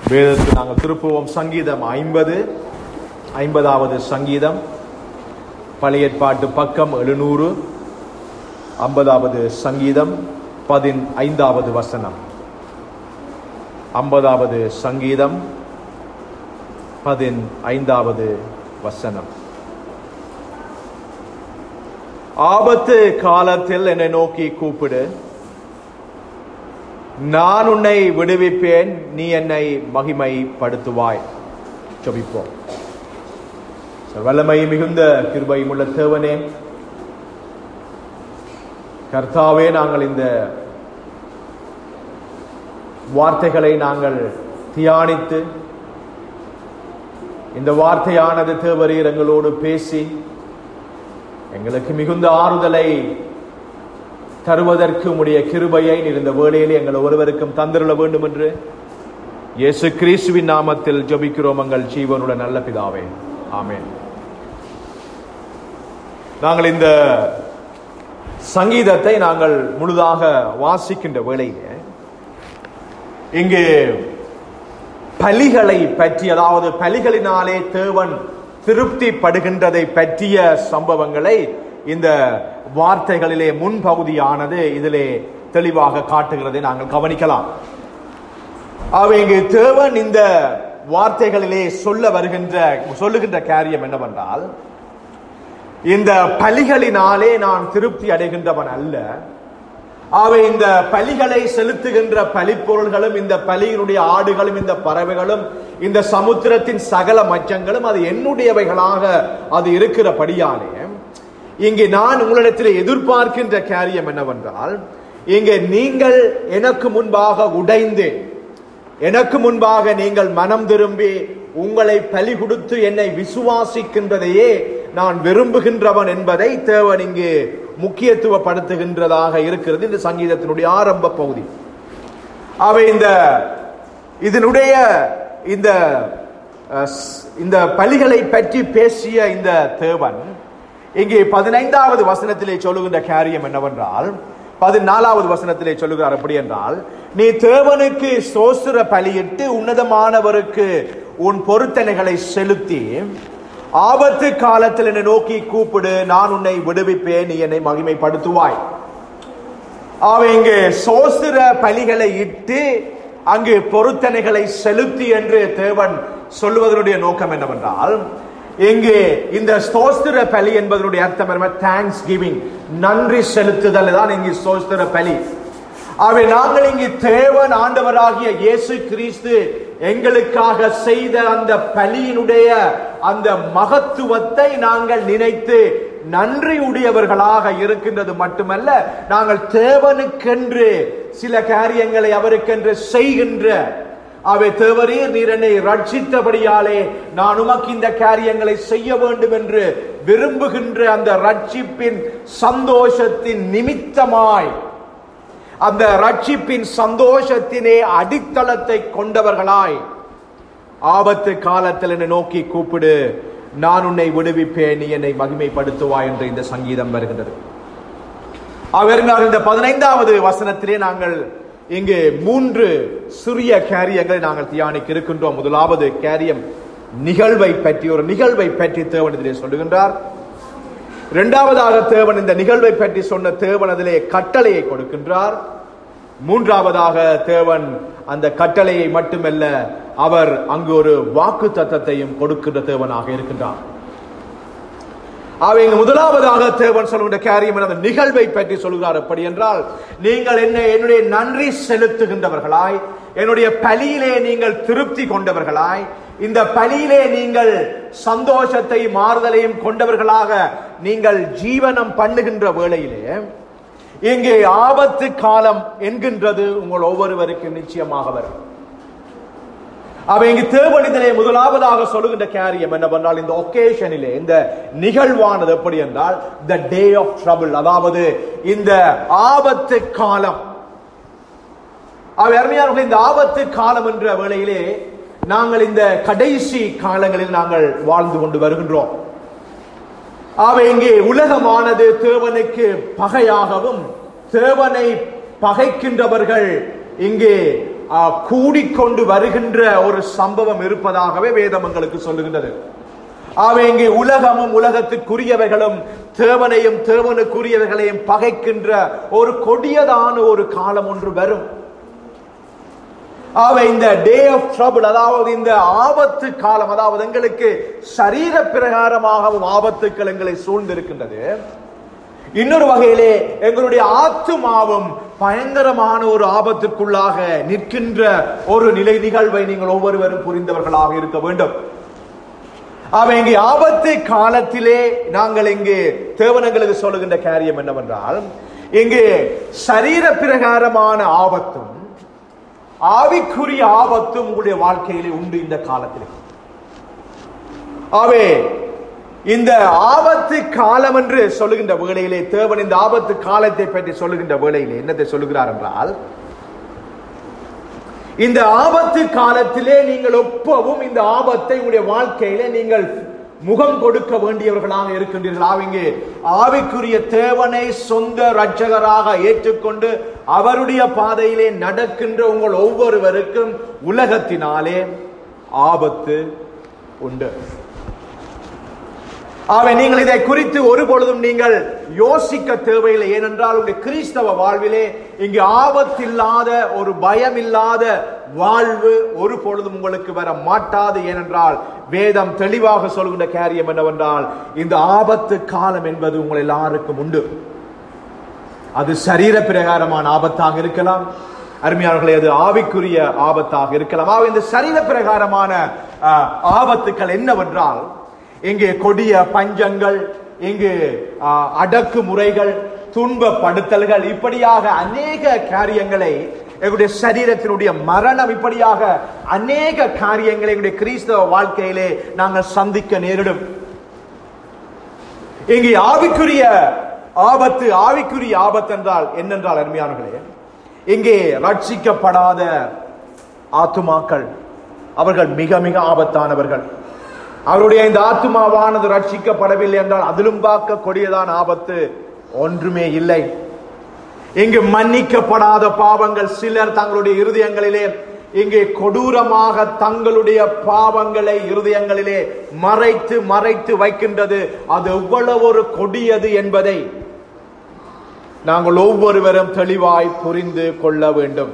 வேதத்துக்கு நாங்கள் திருப்புவோம் சங்கீதம் ஐம்பது ஐம்பதாவது சங்கீதம் பழைய ஏற்பாட்டு பக்கம் எழுநூறு ஐம்பதாவது சங்கீதம் பதின் ஐந்தாவது வசனம் ஐம்பதாவது சங்கீதம் பதின் ஐந்தாவது வசனம் ஆபத்து காலத்தில் என்னை நோக்கி கூப்பிடு நான் உன்னை விடுவிப்பேன் நீ என்னை மகிமைப்படுத்துவாய் ஜெபிப்போம் சர், வல்லமை மிகுந்த கிருபையும் உள்ள தேவனே கர்த்தாவே நாங்கள் இந்த வார்த்தைகளை நாங்கள் தியானித்து இந்த வார்த்தையானது தேவரீர் எங்களோடு பேசி எங்களுக்கு மிகுந்த ஆறுதலை தருவதற்கு உடைய கிருபையை நீர் இந்த வேளையிலே எங்கள் ஒருவருக்கும் தந்திருள வேண்டும் என்று இயேசு கிறிஸ்துவின் நாமத்தில் ஜெபிக்கிறோம் எங்கள் ஜீவனுள்ள நல்ல பிதாவே ஆமென் நாங்கள் இந்த சங்கீதத்தை நாங்கள் முழுதாக வாசிக்கின்ற வேளையிலே இங்கு பலிகளை பற்றி அதாவது பலிகளினாலே தேவன் திருப்திப்படுகின்றதை பற்றிய சம்பவங்களை இந்த வார்த்தைகளிலே முன்பகுதியானது இதிலே தெளிவாக காட்டுகிறதை நாங்கள் கவனிக்கலாம் அவை இங்கு தேவன் இந்த வார்த்தைகளிலே சொல்ல வருகின்ற சொல்லுகின்ற காரியம் என்னவென்றால் இந்த பலிகளினாலே நான் திருப்தி அடைகின்றவன் அல்ல அவை இந்த பலிகளை செலுத்துகின்ற பலிப்பொருள்களும் இந்த பலியினுடைய ஆடுகளும் இந்த பறவைகளும் இந்த சமுத்திரத்தின் சகல மச்சங்களும் அது என்னுடையவைகளாக அது இருக்கிறபடியாலே இங்கே நான் உங்களிடத்தில் எதிர்பார்க்கின்ற காரியம் என்னவென்றால் இங்கே நீங்கள் எனக்கு முன்பாக உடைந்து எனக்கு முன்பாக நீங்கள் மனம் திரும்பி உங்களை பலி கொடுத்து என்னை விசுவாசிக்கின்றதையே நான் விரும்புகின்றவன் என்பதை தேவன் இங்கு முக்கியத்துவப்படுத்துகின்றதாக இருக்கிறது இந்த சங்கீதத்தினுடைய ஆரம்ப பகுதி அவை இந்த இதனுடைய இந்த அஹ், ஸ்- இந்த பலிகளை பற்றி பேசிய இந்த தேவன் இங்கே பதினைந்தாவது வசனத்திலே சொல்லுகின்ற காரியம் என்னவென்றால் பதினாலாவது வசனத்திலே சொல்லுகிறார் அப்படி என்றால் நீ தேவனுக்கு சோசுர பலியிட்டு உன்னதமானவருக்கு உன் பொருத்தனைகளை செலுத்தி ஆபத்து காலத்தில் என்னை நோக்கி கூப்பிடு நான் உன்னை விடுவிப்பேன் நீ என்னை மகிமைப்படுத்துவாய் அவ இங்கு சோஸ்திர பலிகளை இட்டு அங்கு பொருத்தனைகளை செலுத்தி என்று தேவன் சொல்லுவதனுடைய நோக்கம் என்னவென்றால் இங்கு இந்த ஸ்தோஸ்திர பலி என்பதனுடைய அர்த்தம் என்ன தேங்க்ஸ் கிவிங் நன்றி செலுத்துதல் தான் இங்கு ஸ்தோஸ்திர பலி அவை நாங்கள் இங்கு தேவன் ஆண்டவராகிய இயேசு கிறிஸ்து எங்களுக்காக செய்த அந்த பலியினுடைய அந்த மகத்துவத்தை நாங்கள் நினைத்து நன்றி உடையவர்களாக இருக்கின்றது மட்டுமல்ல நாங்கள் தேவனுக்கென்று சில காரியங்களை அவருக்கென்று செய்கின்ற அவை தேவரீர் நீர் என்னை ரட்சித்தபடியாலே நான் உமக்கு இந்த காரியங்களை செய்ய வேண்டும் என்று விரும்புகின்ற அந்த ரட்சிப்பின் சந்தோஷத்தின் நிமித்தமாய் அந்த ரட்சிப்பின் சந்தோஷத்தினே அடித்தளத்தை கொண்டவர்களாய் ஆபத்து காலத்தில் என்னை நோக்கி கூப்பிடு நான் உன்னை விடுவிப்பேன் நீ என்னை மகிமைப்படுத்துவாய் என்று இந்த சங்கீதம் வருகின்றது அவர் இந்த பதினைந்தாவது வசனத்திலே நாங்கள் இங்கு மூன்று சிறிய காரியங்களை நாங்கள் தியானிக்க இருக்கின்றோம் முதலாவது காரியம் நிகழ்வை பற்றி ஒரு நிகழ்வை பற்றி தேவன் இதிலே சொல்லுகின்றார் இரண்டாவதாக தேவன் இந்த நிகழ்வை பற்றி சொன்ன தேவன் அதிலே கட்டளையை கொடுக்கின்றார் மூன்றாவதாக தேவன் அந்த கட்டளையை மட்டுமல்ல அவர் அங்கு ஒரு வாக்கு தத்தத்தையும் கொடுக்கின்ற தேவனாக இருக்கின்றார் அவங்க முதலாவதாக தேவன் சொல்லுகின்ற காரியம் என்ன? அந்த நிகழ்வை பற்றி சொல்கிறார் அப்படி என்றால் நீங்கள் என்ன என்னுடைய நன்றி செலுத்துகின்றவர்களாய் என்னுடைய பலியிலே நீங்கள் திருப்தி கொண்டவர்களாய் இந்த பலியிலே நீங்கள் சந்தோஷத்தை மாறுதலையும் கொண்டவர்களாக நீங்கள் ஜீவனம் பண்ணுகின்ற வேளையிலே இங்கே ஆபத்து காலம் என்கின்றது உங்கள் ஒவ்வொருவருக்கும் நிச்சயமாக வரும் அவ இங்கு தேவனிதனை முதலாவதாக சொல்லுகின்ற காரியம் என்னவென்றால் இந்த ஒகேஷனிலே இந்த நிகழ்வானது எப்படி என்றால் த டே ஆஃப் ட்ரபிள் அதாவது இந்த ஆபத்து காலம் அவ அருமையானவர்களே இந்த ஆபத்து காலம் என்ற வேளையிலே நாங்கள் இந்த கடைசி காலங்களில் நாங்கள் வாழ்ந்து கொண்டு வருகின்றோம் அவை இங்கே உலகமானது தேவனுக்கு பகையாகவும் தேவனை பகைக்கின்றவர்கள் இங்கே ஆ, கூடிக்கொண்டு வருகின்ற ஒரு சம்பவம் இருப்பதாகவே வேதம் எங்களுக்கு சொல்லுகின்றது ஆகவே இங்கே உலகமும் உலகத்துக்குரியவைகளும் தேவனையும் தேவனுக்குரியவைகளையும் பகைக்கின்ற ஒரு கொடியதான ஒரு காலம் ஒன்று வரும் ஆகவே இந்த டே ஆஃப் ட்ரபிள் அதாவது இந்த ஆபத்து காலம் அதாவது எங்களுக்கு சரீர பிரகாரமாகவும் ஆபத்துக்கள் எங்களை சூழ்ந்திருக்கின்றது இன்னொரு வகையிலே எங்களுடைய ஆத்துமாவும் பயங்கரமான ஒரு ஆபத்திற்குள்ளாக நிற்கின்ற ஒரு நிலை நிகழ்வை நீங்கள் ஒவ்வொருவரும் புரிந்தவர்களாக இருக்க வேண்டும் அவன் இங்கே ஆபத்து காலத்திலே நாங்கள் இங்கே தேவனங்களுக்கு சொல்லுகின்ற காரியம் என்னவென்றால் இங்கே சரீர பிரகாரமான ஆபத்தும் ஆவிக்குரிய ஆபத்தும் உங்களுடைய வாழ்க்கையிலே உண்டு இந்த காலத்திலே ஆவே இந்த ஆபத்து காலம் என்று சொல்லுகின்ற வேளையிலே தேவன் இந்த ஆபத்து காலத்தை பற்றி சொல்லுகின்ற வேளையிலே என்னத்தை சொல்லுகிறார் என்றால் இந்த ஆபத்து காலத்திலே நீங்கள் ஒப்பவும் இந்த ஆபத்தை உங்களுடைய வாழ்க்கையிலே நீங்கள் முகம் கொடுக்க வேண்டியவர்களாக இருக்கின்றீர்கள் ஆவிங்கே ஆவிக்குரிய தேவனை சொந்த இரட்சகராக ஏற்றுக்கொண்டு அவருடைய பாதையிலே நடக்கின்ற உங்கள் ஒவ்வொருவருக்கும் உலகத்தினாலே ஆபத்து உண்டு ஆகவே நீங்கள் இதை குறித்து ஒரு பொழுதும் நீங்கள் யோசிக்க தேவையில்லை ஏனென்றால் உங்களுடைய கிறிஸ்தவ வாழ்விலே இங்கு ஆபத்தில்லாத ஒரு பயம் இல்லாத வாழ்வு ஒரு பொழுதும் உங்களுக்கு வர மாட்டாது ஏனென்றால் வேதம் தெளிவாக சொல்கின்ற காரியம் என்னவென்றால் இந்த ஆபத்து காலம் என்பது உங்கள் எல்லாருக்கும் உண்டு அது சரீர பிரகாரமான ஆபத்தாக இருக்கலாம் அருமையானவர்களே அது ஆவிக்குரிய ஆபத்தாக இருக்கலாம் ஆக இந்த சரீர பிரகாரமான அஹ், ஆபத்துக்கள் என்னவென்றால் இங்கே கொடிய பஞ்சங்கள் இங்கு அஹ், அடக்குமுறைகள் துன்பப்படுத்தல்கள் இப்படியாக அநேக காரியங்களை எங்களுடைய சரீரத்தினுடைய மரணம் இப்படியாக அநேக காரியங்களை எங்களுடைய கிறிஸ்தவ வாழ்க்கையிலே நாங்கள் சந்திக்க நேரிடும் இங்கே ஆவிக்குரிய ஆபத்து ஆவிக்குரிய ஆபத்து என்றால் என்னென்றால் அருமையானவர்களே இங்கே ரட்சிக்கப்படாத ஆத்துமாக்கள் அவர்கள் மிக மிக ஆபத்தானவர்கள் அவருடைய இந்த ஆத்துமாவானது ரட்சிக்கப்படவில்லை என்றால் அதிலும் பார்க்க கொடியதான ஆபத்து ஒன்றுமே இல்லை இங்கு மன்னிக்கப்படாத பாவங்கள் சிலர் தங்களுடைய இருதயங்களிலே இங்கே கொடூரமாக தங்களுடைய பாவங்களை இருதயங்களிலே மறைத்து மறைத்து வைக்கின்றது அது எவ்வளவு ஒரு கொடியது என்பதை நாங்கள் ஒவ்வொருவரும் தெளிவாய் புரிந்து கொள்ள வேண்டும்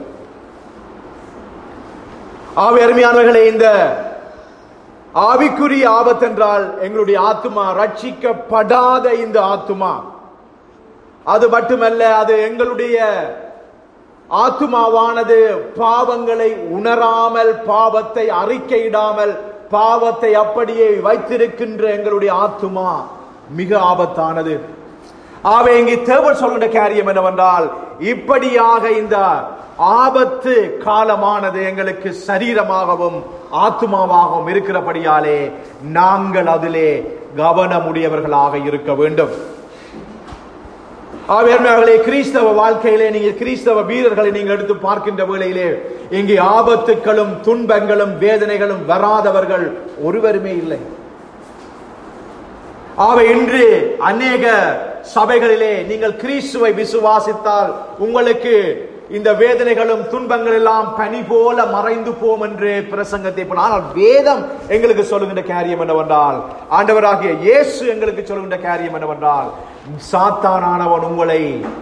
ஆவி அருமையானவர்களே இந்த ஆவிக்குரிய ஆபத்தென்றால் எங்களுடைய ஆத்துமா ரட்சிக்கப்படாத இந்த ஆத்துமா அது மட்டுமல்ல அது எங்களுடைய ஆத்துமாவானது பாவங்களை உணராமல் பாவத்தை அறிக்கையிடாமல் பாவத்தை அப்படியே வைத்திருக்கின்ற எங்களுடைய ஆத்துமா மிக ஆபத்தானது ஆவே இங்கே தேவன் சொல்கின்ற காரியம் என்னவென்றால் இப்படியாக இந்த ஆபத்து காலமானது எங்களுக்கு சரீரமாகவும் ஆத்துமாவாகவும் இருக்கிறபடியாலே நாங்கள் அதிலே கவனமுடையவர்களாக இருக்க வேண்டும் ஆவியர்களே கிறிஸ்தவ வாழ்க்கையிலே நீங்க கிறிஸ்தவ வீரர்களை நீங்க எடுத்து பார்க்கின்ற வேளையிலே இங்கே ஆபத்துக்களும் துன்பங்களும் வேதனைகளும் வராதவர்கள் ஒருவருமே இல்லை ஆக இன்று அநேக சபைகளிலே நீங்கள் கிறிஸ்துவை விசுவாசித்தால் உங்களுக்கு இந்த வேதனைகளும் துன்பங்கள் எல்லாம் பனி போல மறைந்து போம் என்று பிரசங்கத்தை போல ஆனால் வேதம் எங்களுக்கு சொல்லுகின்ற காரியம் என்னவென்றால் ஆண்டவராகிய இயேசு எங்களுக்கு சொல்லுகின்ற காரியம் என்னவென்றால் சாத்தானானவன் உங்களை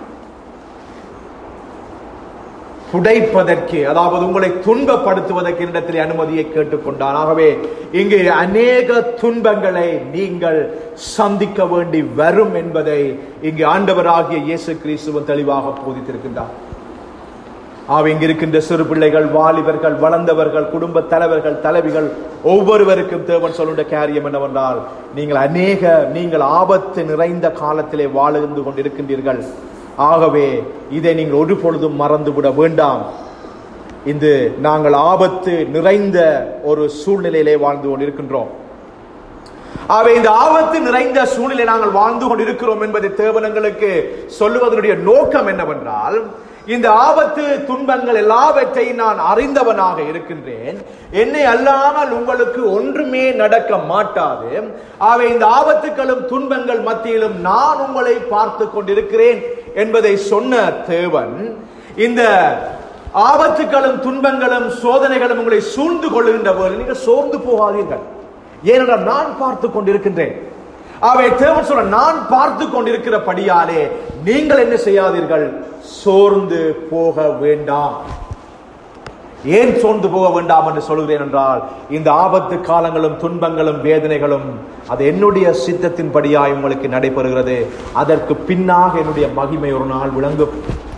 புடைப்பதற்கு அதாவது உங்களை துன்பப்படுத்துவதற்கு இடத்திலே அனுமதியை கேட்டுக்கொண்டான் ஆகவே இங்கே அநேக துன்பங்களை நீங்கள் சந்திக்க வேண்டி வரும் என்பதை இங்கே ஆண்டவராகிய இயேசு கிறிஸ்துவன் தெளிவாக போதித்திருக்கின்றார் ஆக இங்க இருக்கின்ற சிறு பிள்ளைகள் வாலிபர்கள் வளர்ந்தவர்கள் குடும்ப தலைவர்கள் தலைவிகள் ஒவ்வொருவருக்கும் தேவன் சொல்லுகின்ற காரியம் என்னவென்றால் நீங்கள் அநேக நீங்கள் ஆபத்து நிறைந்த காலத்திலே வாழ்ந்து கொண்டிருக்கின்றீர்கள் ஆகவே இதை நீங்கள் ஒரு பொழுதும் மறந்துவிட வேண்டாம் இந்த நாங்கள் ஆபத்து நிறைந்த ஒரு சூழ்நிலையிலே வாழ்ந்து கொண்டிருக்கின்றோம் ஆகவே இந்த ஆபத்து நிறைந்த சூழ்நிலை நாங்கள் வாழ்ந்து கொண்டிருக்கிறோம் என்பதை தேவனங்களுக்கு சொல்லுவதனுடைய நோக்கம் என்னவென்றால் இந்த ஆபத்து துன்பங்கள் எல்லாவற்றையும் நான் அறிந்தவனாக இருக்கின்றேன் என்னை அல்லாமல் உங்களுக்கு ஒன்றுமே நடக்க மாட்டாது ஆகவே இந்த ஆபத்துக்களும் துன்பங்கள் மத்தியிலும் நான் உங்களை பார்த்து கொண்டிருக்கிறேன் என்பதை சொன்ன தேவன் இந்த ஆபத்துகளும் துன்பங்களும் சோதனைகளும் உங்களை சூழ்ந்து கொள்ளுகின்ற போது நீங்கள் சோர்ந்து போகாதீர்கள் ஏனென்றால் நான் பார்த்து கொண்டிருக்கின்றேன் அவை தேவன் சொல்ற நான் பார்த்து கொண்டிருக்கிறபடியாலே நீங்கள் என்ன செய்யாதீர்கள் சோர்ந்து போக வேண்டாம் ஏன் சோர்ந்து போக வேண்டாம் என்று சொல்கிறேன் என்றால் இந்த ஆபத்து காலங்களும் துன்பங்களும் வேதனைகளும் அது என்னுடைய சித்தத்தின்படியாய் உங்களுக்கு நடைபெறுகிறது அதற்கு பின்னாக என்னுடைய மகிமை ஒரு நாள் விளங்கும்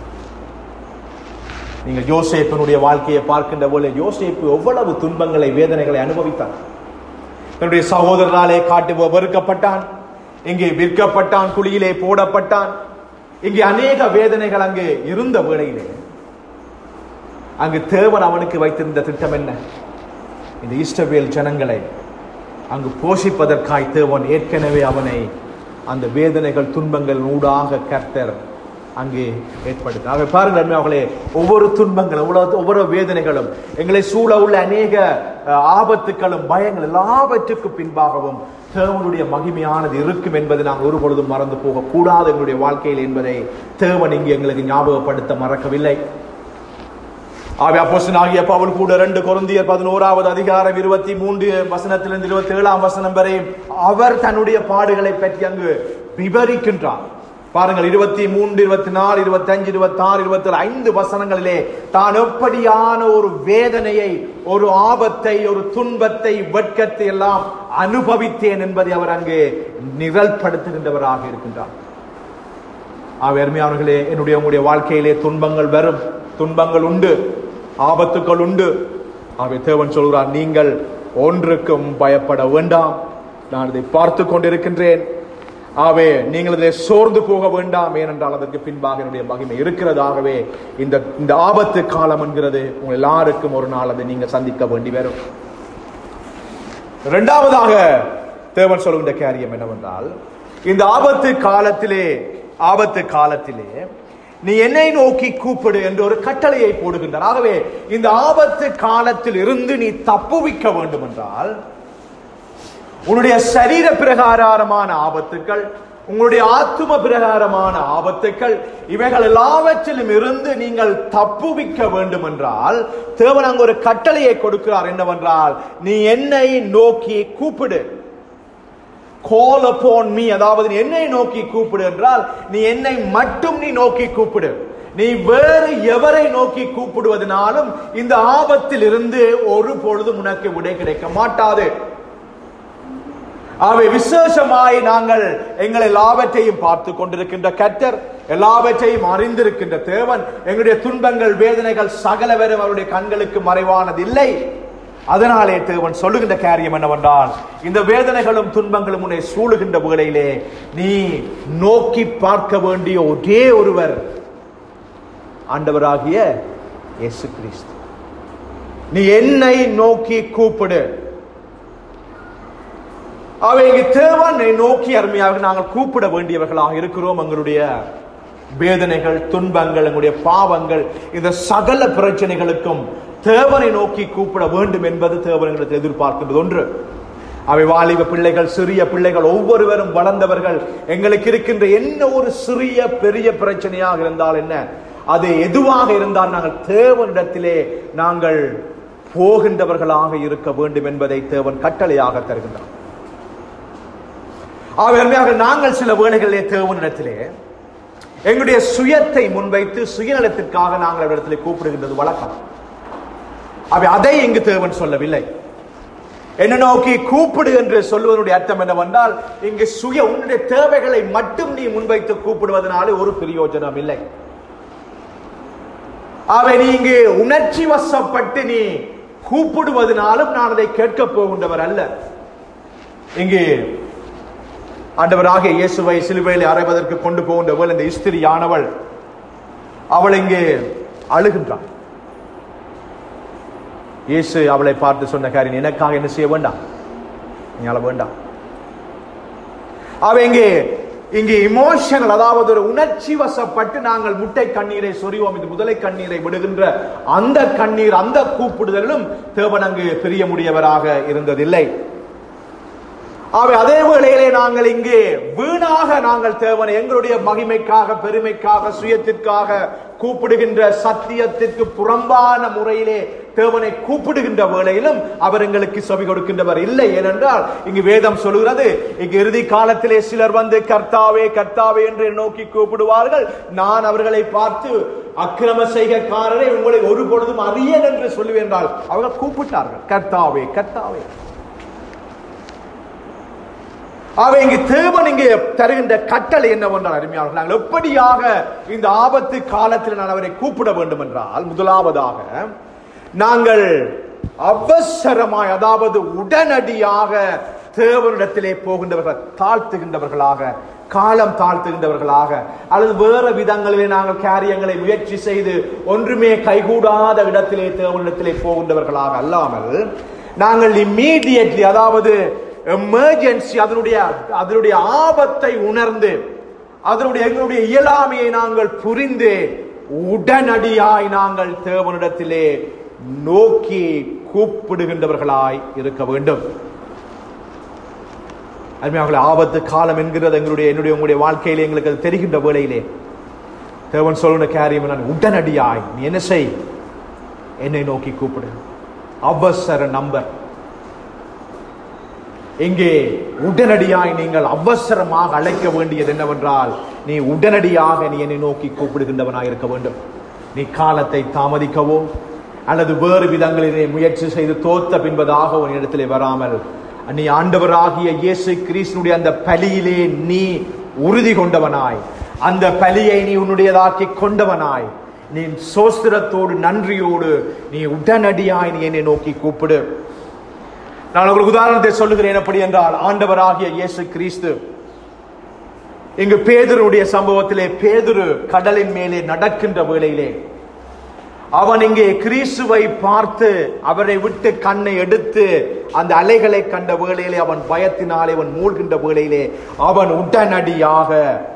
நீங்கள் யோசேப்பினுடைய வாழ்க்கையை பார்க்கின்ற போல யோசேப்பு எவ்வளவு துன்பங்களை வேதனைகளை அனுபவித்தார் தன்னுடைய சகோதரராலே காட்டு வெறுக்கப்பட்டான் இங்கே விற்கப்பட்டான் குழியிலே போடப்பட்டான் இங்கே அநேக வேதனைகள் அங்கு இருந்த வேளையிலே அங்கு தேவன் அவனுக்கு வைத்திருந்த திட்டம் என்ன இந்த இஸ்ரவேல் ஜனங்களை அங்கு போஷிப்பதற்காய் தேவன் ஏற்கனவே அவனை அந்த வேதனைகள் துன்பங்கள் ஊடாக கர்த்தர் அங்கே ஏற்படுத்த அவை பாருங்கள் அருமையாளர்களே ஒவ்வொரு துன்பங்கள் ஒவ்வொரு ஒவ்வொரு வேதனைகளும் எங்களை சூழ உள்ள அநேக அஹ், ஆபத்துக்களும் பயங்கள் எல்லாவற்றுக்கு பின்பாகவும் தேவனுடைய மகிமையானது இருக்கும் என்பதை நாம் ஒரு பொழுதும் மறந்து போக கூடாது எங்களுடைய வாழ்க்கையில் என்பதை தேவன் இங்கே எங்களுக்கு ஞாபகப்படுத்த மறக்கவில்லை ஆகிய அப்போஸ்தலனாகிய பவுல் கூட ரெண்டு கொரிந்தியர் பதினோராவது அதிகாரம் இருபத்தி மூன்று வசனத்திலிருந்து இருபத்தி ஏழாம் வசனம் வரை அவர் தன்னுடைய பாடுகளை பற்றி அங்கு விவரிக்கின்றார் பாருங்கள் இருபத்தி மூன்று இருபத்தி நாலு இருபத்தி அஞ்சு இருபத்தி ஆறு இருபத்தி ஏழு ஐந்து வசனங்களிலே தான் எப்படியான ஒரு வேதனையை ஒரு ஆபத்தை ஒரு துன்பத்தை வெட்கத்தை எல்லாம் அனுபவித்தேன் என்பதை அவர் அங்கு நிரல்படுத்துகின்றவராக இருக்கின்றார் ஆகவே அருமையானவர்களே என்னுடைய உங்களுடைய வாழ்க்கையிலே துன்பங்கள் வரும் துன்பங்கள் உண்டு ஆபத்துக்கள் உண்டு ஆகவே தேவன் சொல்கிறார் நீங்கள் ஒன்றுக்கும் பயப்பட வேண்டாம் நான் இதை பார்த்து கொண்டிருக்கின்றேன் ஆகவே நீங்கள் இதில் சோர்ந்து போக வேண்டாம் ஏனென்றால் அதற்கு பின்பாக என்னுடைய மகிமை இருக்கிறதாகவே இந்த இந்த ஆபத்து காலம் என்கிறது உங்கள் எல்லாருக்கும் ஒரு நாள் அதை நீங்கள் சந்திக்க வேண்டி வரும் இரண்டாவதாக தேவன் சொல்லுகின்ற காரியம் என்னவென்றால் இந்த ஆபத்து காலத்திலே ஆபத்து காலத்திலே நீ என்னை நோக்கி கூப்பிடு என்று ஒரு கட்டளையை போடுகின்றார் ஆகவே இந்த ஆபத்து காலத்தில் இருந்து நீ தப்புவிக்க வேண்டும் என்றால் உன்னுடைய சரீர பிரகாரமான ஆபத்துக்கள் உங்களுடைய ஆத்தும பிரகாரமான ஆபத்துக்கள் இவைகள் எல்லாவற்றிலும் இருந்து நீங்கள் தப்புவிக்க வேண்டும் என்றால் தேவன் அங்கு ஒரு கட்டளையை கொடுக்கிறார் என்னவென்றால் நீ என்னை நோக்கி கூப்பிடு call upon me அதாவது நீ என்னை நோக்கி கூப்பிடு என்றால் நீ என்னை மட்டும் நீ நோக்கி கூப்பிடு நீ வேறு எவரை நோக்கி கூப்பிடுவதனாலும் இந்த ஆபத்தில் இருந்து ஒரு பொழுதும் உனக்கு விடை கிடைக்க மாட்டாது அவை விசேஷமாய் நாங்கள் எங்கள் எல்லாவற்றையும் பார்த்து கொண்டிருக்கின்ற கர்த்தர் எல்லாவற்றையும் அறிந்திருக்கின்ற தேவன் எங்களுடைய துன்பங்கள் வேதனைகள் சகலவரும் அவருடைய கண்களுக்கு மறைவானதில்லை அதனாலே தேவன் சொல்லுகின்ற காரியம் என்னவென்றால் இந்த வேதனைகளும் துன்பங்களும் உன்னை சூழுகின்ற வேளையிலே நீ நோக்கி பார்க்க வேண்டிய ஒரே ஒருவர் ஆண்டவராகிய இயேசு கிறிஸ்து நீ என்னை நோக்கி கூப்பிடு அவைக்கு தேவனை நோக்கி அருமையாக நாங்கள் கூப்பிட வேண்டியவர்களாக இருக்கிறோம் எங்களுடைய வேதனைகள் துன்பங்கள் எங்களுடைய பாவங்கள் இந்த சகல பிரச்சனைகளுக்கும் தேவனை நோக்கி கூப்பிட வேண்டும் என்பது தேவனங்களுக்கு எதிர்பார்க்கின்றது ஒன்று அவை வாலிப பிள்ளைகள் சிறிய பிள்ளைகள் ஒவ்வொருவரும் வளர்ந்தவர்கள் எங்களுக்கு இருக்கின்ற என்ன ஒரு சிறிய பெரிய பிரச்சனையாக இருந்தால் என்ன அது எதுவாக இருந்தால் நாங்கள் தேவனிடத்திலே நாங்கள் போகின்றவர்களாக இருக்க வேண்டும் என்பதை தேவன் கட்டளையாக தருகின்றார் ஆகையாக நாங்கள் சில வேளைகளிலே தேவனிடத்திலே எங்களுடைய சுயத்தை முன்வைத்து சுயநலத்திற்காக நாங்கள் அவரிடத்திலே கூப்பிடுகின்றது வழக்கம் அவை அதை இங்கு தேவன் சொல்லவில்லை என்ன நோக்கி கூப்பிடு என்று சொல்வதனுடைய அர்த்தம் என்னவென்றால் இங்கு சுய உன்னுடைய தேவைகளை மட்டும் நீ முன்வைத்து கூப்பிடுவதனாலே ஒரு பிரயோஜனம் இல்லை அவை நீ இங்கு உணர்ச்சி வசப்பட்டு நீ கூப்பிடுவதனாலும் நான் அதை கேட்க போகின்றவர் அல்ல இங்கு ஆண்டவராகிய இயேசுவை சிலுவையில் அறைவதற்கு கொண்டு போகின்றவள் இந்த இஸ்திரியானவள் அவள் இங்கே அழுகின்றாள் இயேசு அவளை பார்த்து சொன்ன காரியம் எனக்காக என்ன செய்ய வேண்டாம் நீ அழ வேண்டாம் அவ இங்கே இங்கே இமோஷனல் அதாவது ஒரு உணர்ச்சி வசப்பட்டு நாங்கள் முட்டை கண்ணீரை சொறிவோம் இது முதலை கண்ணீரை விடுகின்ற அந்த கண்ணீர் அந்த கூப்பிடுதலும் தேவன் அங்கு பிரிய முடியவராக இருந்ததில்லை ஆகவே அதே வேளையிலே நாங்கள் இங்கே வீணாக நாங்கள் தேவனை எங்களுடைய மகிமைக்காக பெருமைக்காக சுயத்திற்காக கூப்பிடுகின்ற சத்தியத்திற்கு புறம்பான முறையிலே தேவனை கூப்பிடுகின்ற வேளையிலும் அவர் எங்களுக்கு செவி கொடுக்கின்றவர் இல்லை ஏனென்றால் இங்கு வேதம் சொல்கிறது இங்கு இறுதி காலத்திலே சிலர் வந்து கர்த்தாவே கர்த்தாவே என்று நோக்கி கூப்பிடுவார்கள் நான் அவர்களை பார்த்து அக்கிரம செய்கைக்காரரை உங்களை ஒரு பொழுதும் அறியேன் என்று சொல்லுவேன்றால் அவர்கள் கூப்பிட்டார்கள் கர்த்தாவே கர்த்தாவே அவை இங்கு தேவன் இங்கே தருகின்ற கட்டளை என்னவென்றால் அருமையாளர்கள் நாங்கள் எப்படியாக இந்த ஆபத்து காலத்தில் நான் அவரை கூப்பிட வேண்டும் என்றால் முதலாவதாக நாங்கள் அவசரமாய் அதாவது உடனடியாக தேவனிடத்திலே போகின்றவர்கள் தாழ்த்துகின்றவர்களாக காலம் தாழ்த்துகின்றவர்களாக அல்லது வேறு விதங்களிலே நாங்கள் காரியங்களை முயற்சி செய்து ஒன்றுமே கைகூடாத இடத்திலே தேவனிடத்திலே போகின்றவர்களாக அல்லாமல் நாங்கள் இம்மீடியட்லி அதாவது எமர்ஜென்சி அதனுடைய அதனுடைய ஆபத்தை உணர்ந்து அதனுடைய எங்களுடைய இயலாமையை நாங்கள் புரிந்து உடனடியாய் நாங்கள் தேவனிடத்திலே நோக்கி கூப்பிடுகின்றவர்களாய் இருக்க வேண்டும் அருமையாக ஆபத்து காலம் என்கிறது எங்களுடைய என்னுடைய உங்களுடைய வாழ்க்கையிலே எங்களுக்கு அது தெரிகின்ற வேளையிலே தேவன் சொல்லுன காரியம் நான் உடனடியாய் நீ என்ன செய் என்னை நோக்கி கூப்பிடு அவசர நம்பர் இங்கே உடனடியாய் நீங்கள் அவசரமாக அழைக்க வேண்டியது என்னவென்றால் நீ உடனடியாக நீ என்னை நோக்கி கூப்பிடுகின்றவனாய் இருக்க வேண்டும் நீ காலத்தை தாமதிக்கவோ அல்லது வேறு விதங்களிலே முயற்சி செய்து தோத்த பின்பதாக உன் இடத்திலே வராமல் நீ ஆண்டவராகிய இயேசு கிறிஸ்துடைய அந்த பலியிலே நீ உறுதி கொண்டவனாய் அந்த பலியை நீ உன்னுடையதாக்கி கொண்டவனாய் நீ சோஸ்திரத்தோடு நன்றியோடு நீ உடனடியாய் நீ என்னை நோக்கி கூப்பிடு நான் உங்களுக்கு உதாரணத்தை சொல்லுகிறேன் எப்படி என்றால் ஆண்டவராகிய இயேசு கிறிஸ்து இங்கு பேதுருடைய சம்பவத்திலே பேதுரு கடலின் மேலே நடக்கின்ற வேளையிலே அவன் இங்கே கிறிஸ்துவை பார்த்து அவரை விட்டு கண்ணை எடுத்து அந்த அலைகளை கண்ட வேளையிலே அவன் பயத்தினாலே அவன் மூழ்கின்ற வேளையிலே அவன் உடனடியாக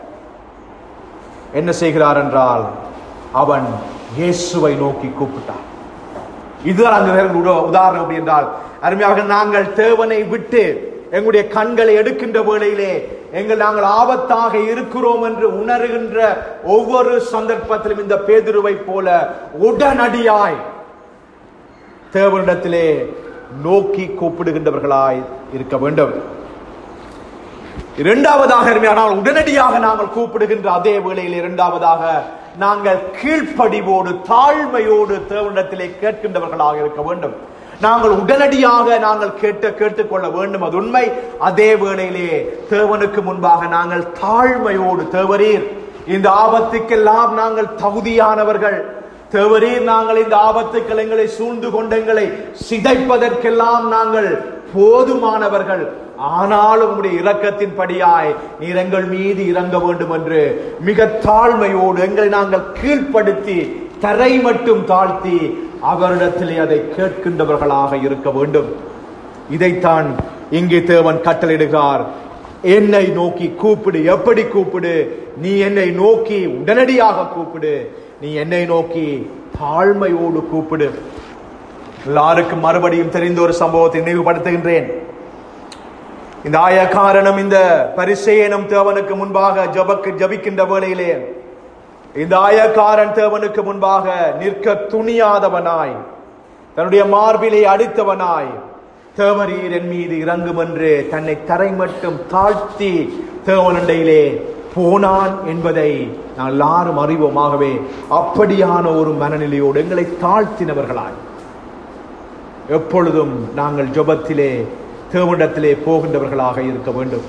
என்ன செய்கிறார் என்றால் அவன் இயேசுவை நோக்கி கூப்பிட்டான் இதுதான் அங்கு உதாரணம் அப்படி என்றால் அருமையாக நாங்கள் தேவனை விட்டு எங்களுடைய கண்களை எடுக்கின்ற வேளையிலே எங்கள் நாங்கள் ஆபத்தாக இருக்கிறோம் என்று உணர்கின்ற ஒவ்வொரு சந்தர்ப்பத்திலும் இந்த பேதுருவை போல உடனடியாய் தேவனிடத்திலே நோக்கி கூப்பிடுகின்றவர்களாய் இருக்க வேண்டும் இரண்டாவதாக அருமையானால் உடனடியாக நாங்கள் கூப்பிடுகின்ற அதே வேளையில் இரண்டாவதாக நாங்கள் கீழ்ப்படிவோடு தாழ்மையோடு தேவனிடத்திலே கேட்கின்றவர்களாக இருக்க வேண்டும் நாங்கள் உடனடியாக நாங்கள் கேட்டு கேட்டுக்கொள்ள வேண்டும் அது உண்மை அதே வேளையிலே தேவனுக்கு முன்பாக நாங்கள் தாழ்மையோடு தேவரீர் இந்த ஆபத்துக்கெல்லாம் நாங்கள் தகுதியானவர்கள் தேவரீர் நாங்கள் இந்த ஆபத்துக்கள் எங்களை சூழ்ந்து கொண்டு எங்களை சிதைப்பதற்கெல்லாம் நாங்கள் போதுமானவர்கள் ஆனாலும் உடைய இரக்கத்தின் படியாய் நீர் எங்கள் மீது இறங்க வேண்டும் என்று மிக தாழ்மையோடு எங்களை நாங்கள் கீழ்ப்படுத்தி தரை மட்டும் தாழ்த்தி அவரிடத்திலே அதை கேட்கின்றவர்களாக இருக்க வேண்டும் இதைத்தான் இங்கே தேவன் கட்டளையிடுகிறார் என்னை நோக்கி கூப்பிடு எப்படி கூப்பிடு நீ என்னை நோக்கி உடனடியாக கூப்பிடு நீ என்னை நோக்கி தாழ்மையோடு கூப்பிடு எல்லாருக்கும் மறுபடியும் தெரிந்த ஒரு சம்பவத்தை நினைவுபடுத்துகின்றேன் இந்த ஆயக்காரனும் இந்த பரிசேயனும் தேவனுக்கு முன்பாக ஜபக்கு ஜபிக்கின்ற வேளையிலே இந்த ஆயக்காரன் தேவனுக்கு முன்பாக நிற்க துணியாதவனாய் தன்னுடைய மார்பிலை அடித்தவனாய் தேவரீர் என் மீது இறங்கும் என்று தன்னை தரை மட்டும் தாழ்த்தி தேவனண்டையிலே போனான் என்பதை நான் எல்லாரும் அறிவோமாகவே அப்படியான ஒரு மனநிலையோடு எங்களை தாழ்த்தினவர்களாய் எப்பொழுதும் நாங்கள் ஜபத்திலே தேவனிடத்திலே போகின்றவர்களாக இருக்க வேண்டும்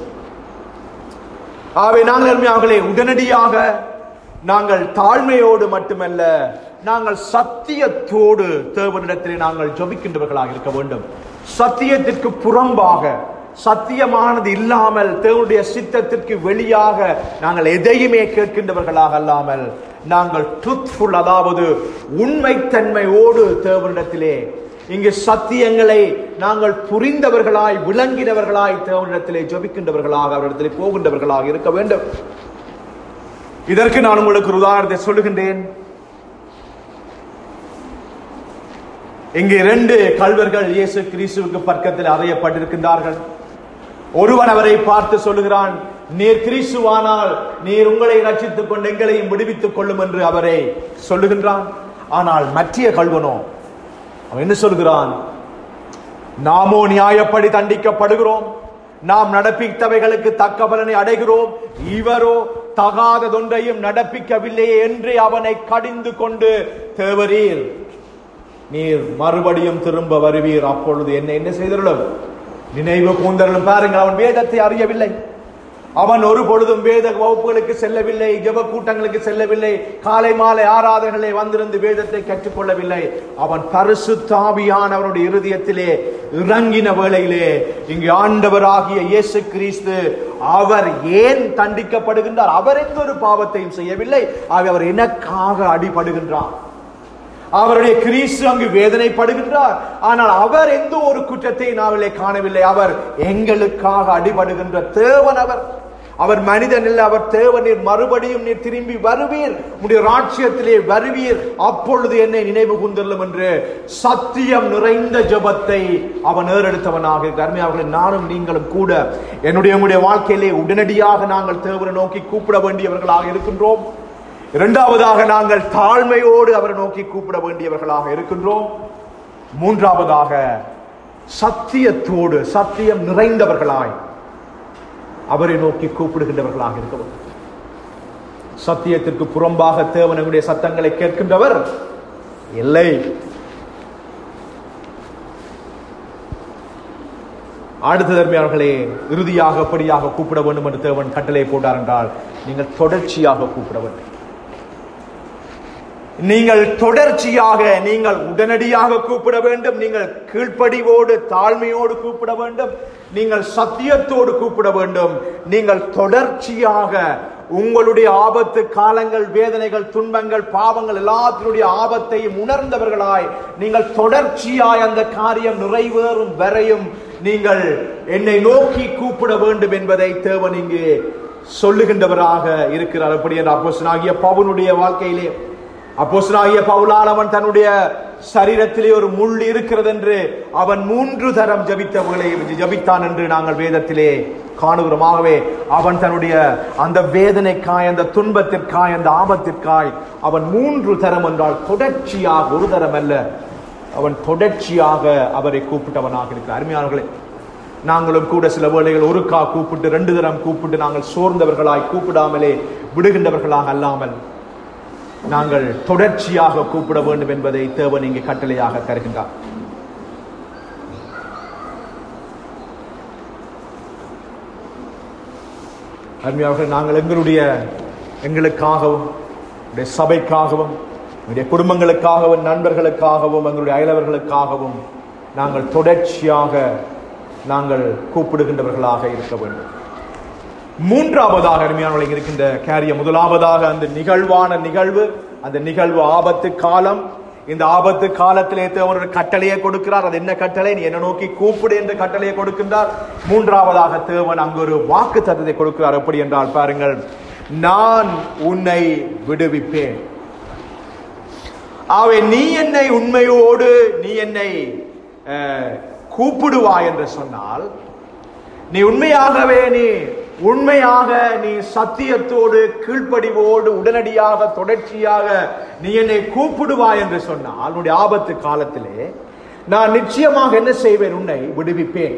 ஆகவே நாங்கள் அருமையாகலே உடனடியாக நாங்கள் தாழ்மையோடு மட்டுமல்ல நாங்கள் சத்தியத்தோடு தேவனிடத்திலே நாங்கள் ஜபிக்கின்றவர்களாக இருக்க வேண்டும் சத்தியத்திற்கு புறம்பாக சத்தியமானது இல்லாமல் தேவனுடைய சித்தத்திற்கு வெளியாக நாங்கள் எதையுமே கேட்கின்றவர்களாக அல்லாமல் நாங்கள் ட்ரூத்ஃபுல் அதாவது உண்மைத்தன்மையோடு தேவனிடத்திலே இங்கு சத்தியங்களை நாங்கள் புரிந்தவர்களாய் விளங்கினவர்களாய் தேவனிடத்திலே ஜபிக்கின்றவர்களாக அவரிடத்திலே போகின்றவர்களாக இருக்க வேண்டும் இதற்கு நான் உங்களுக்கு ஒரு உதாரணத்தை சொல்லுகின்றேன் இங்கே இரண்டு கல்வர்கள் இயேசு கிறிஸ்துவுக்கு பக்கத்தில் அறையப்பட்டிருக்கின்றார்கள் ஒருவன் அவரை பார்த்து சொல்லுகிறான் நீர் கிறிஸ்துவானால் நீர் உங்களை ரட்சித்துக் கொண்டு எங்களையும் விடுவித்துக் கொள்ளும் என்று அவரை சொல்லுகின்றான் ஆனால் மற்றிய கல்வனோ அவன் என்ன சொல்கிறான் நாமோ நியாயப்படி தண்டிக்கப்படுகிறோம் நாம் நடப்பித்தவைகளுக்கு தக்க பலனை அடைகிறோம் இவரோ தகாததொன்றையும் நடப்பிக்கவில்லையே என்று அவனை கடிந்து கொண்டு தேவரீர் நீர் மறுபடியும் திரும்ப வருவீர் அப்பொழுது என்ன என்ன செய்தருளும் நினைவு கூந்தருளும் பாருங்கள் அவன் வேதத்தை அறியவில்லை அவன் ஒரு பொழுதும் வேத வகுப்புகளுக்கு செல்லவில்லை ஜெப கூட்டங்களுக்கு செல்லவில்லை காலை மாலை ஆராதனைகளை வந்திருந்து வேதத்தை கற்றுக்கொள்ளவில்லை அவன் பரிசுத்தாவியானவருடைய இருதயத்திலே இறங்கின வேளையிலே இங்கு ஆண்டவராகிய இயேசு கிறிஸ்து அவர் ஏன் தண்டிக்கப்படுகின்றார் அவர் எந்த ஒரு பாவத்தையும் செய்யவில்லை ஆகவே அவர் எனக்காக அடிபடுகின்றார் அவருடைய கிறிஸ்து அங்கு வேதனைப்படுகின்றார் ஆனால் அவர் எந்த ஒரு குற்றத்தை நாவிலே காணவில்லை அவர் எங்களுக்காக அடிபடுகின்ற தேவன் அவர் அவர் மனிதன் இல்லை அவர் தேவன் நீர் மறுபடியும் நீர் திரும்பி வருவீர் உடைய ராட்சியத்திலே வருவீர் அப்பொழுது என்னை நினைவு கூந்தல்லும் என்று சத்தியம் நிறைந்த ஜெபத்தை அவன் ஏறெடுத்தவனாக இருக்கிறார் அவர்களை நானும் நீங்களும் கூட என்னுடைய உங்களுடைய வாழ்க்கையிலே உடனடியாக நாங்கள் தேவனை நோக்கி கூப்பிட வேண்டியவர்களாக இருக்கின்றோம் இரண்டாவதாக நாங்கள் தாழ்மையோடு அவரை நோக்கி கூப்பிட வேண்டியவர்களாக இருக்கின்றோம் மூன்றாவதாக சத்தியத்தோடு சத்தியம் நிறைந்தவர்களாய் அவரை நோக்கி கூப்பிடுகின்றவர்களாக இருக்க வேண்டும் சத்தியத்திற்கு புறம்பாக தேவனுடைய சத்தங்களை கேட்கின்றவர் இல்லை அடுத்த தர்மியார்களே இறுதியாக படியாக கூப்பிட வேண்டும் என்று தேவன் கட்டளை போட்டார் என்றால் நீங்கள் தொடர்ச்சியாக கூப்பிட வேண்டும் நீங்கள் தொடர்ச்சியாக நீங்கள் உடனடியாக கூப்பிட வேண்டும் நீங்கள் கீழ்ப்படிவோடு தாழ்மையோடு கூப்பிட வேண்டும் நீங்கள் சத்தியத்தோடு கூப்பிட வேண்டும் நீங்கள் தொடர்ச்சியாக உங்களுடைய ஆபத்து காலங்கள் வேதனைகள் துன்பங்கள் பாவங்கள் எல்லாத்தினுடைய ஆபத்தையும் உணர்ந்தவர்களாய் நீங்கள் தொடர்ச்சியாய் அந்த காரியம் நிறைவேறும் வரையும் நீங்கள் என்னை நோக்கி கூப்பிட வேண்டும் என்பதை தேவன் இங்கு சொல்லுகின்றவராக இருக்கிறார் அப்படி என்ற அப்போசனாகிய பவுனுடைய வாழ்க்கையிலே அப்போஸ்தலனாகிய பவுலால் அவன் தன்னுடைய சரீரத்திலே ஒரு முள் இருக்கிறது என்று அவன் மூன்று தரம் ஜபித்தவர்களை ஜபித்தான் என்று நாங்கள் வேதத்திலே காணுகிறோம் ஆகவே அவன் தன்னுடைய அந்த வேதனைக்காய் அந்த துன்பத்திற்காய் அந்த ஆபத்திற்காய் அவன் மூன்று தரம் என்றால் தொடர்ச்சியாக ஒரு தரம் அல்ல அவன் தொடர்ச்சியாக அவரை கூப்பிட்டவனாக இருக்கிறார் அருமையானவர்களே நாங்களும் கூட சில வேளைகள் ஒருக்கா கூப்பிட்டு ரெண்டு தரம் கூப்பிட்டு நாங்கள் சோர்ந்தவர்களாய் கூப்பிடாமலே விடுகின்றவர்களாக அல்லாமல் நாங்கள் தொடர்ச்சியாக கூப்பிட வேண்டும் என்பதை தேவன் இங்கே கட்டளையாக தருகின்றார் அருமையாக நாங்கள் எங்களுடைய எங்களுக்காகவும் எங்களுடைய சபைக்காகவும் எங்களுடைய குடும்பங்களுக்காகவும் நண்பர்களுக்காகவும் எங்களுடைய அயலவர்களுக்காகவும் நாங்கள் தொடர்ச்சியாக நாங்கள் கூப்பிடுகின்றவர்களாக இருக்க வேண்டும் மூன்றாவதாக அருமையானவர்கள் இருக்கின்ற காரியம் முதலாவதாக அந்த நிகழ்வான நிகழ்வு அந்த நிகழ்வு ஆபத்து காலம் இந்த ஆபத்து காலத்திலே தேவன் ஒரு கட்டளையை கொடுக்கிறார் அது என்ன கட்டளை நீ என்ன நோக்கி கூப்பிடு என்ற கட்டளையை கொடுக்கின்றார் மூன்றாவதாக தேவன் அங்கு ஒரு வாக்கு தத்தத்தை கொடுக்கிறார் எப்படி என்றால் பாருங்கள் நான் உன்னை விடுவிப்பேன் ஆவே நீ என்னை உண்மையோடு நீ என்னை அஹ், கூப்பிடுவாய் என்று சொன்னால் நீ உண்மையாகவே நீ உண்மையாக நீ சத்தியத்தோடு கீழ்ப்படிவோடு உடனடியாக தொடர்ச்சியாக நீ என்னை கூப்பிடுவாய் என்று சொன்னால் உன்னுடைய ஆபத்து காலத்திலே நான் நிச்சயமாக என்ன செய்வேன் உன்னை விடுவிப்பேன்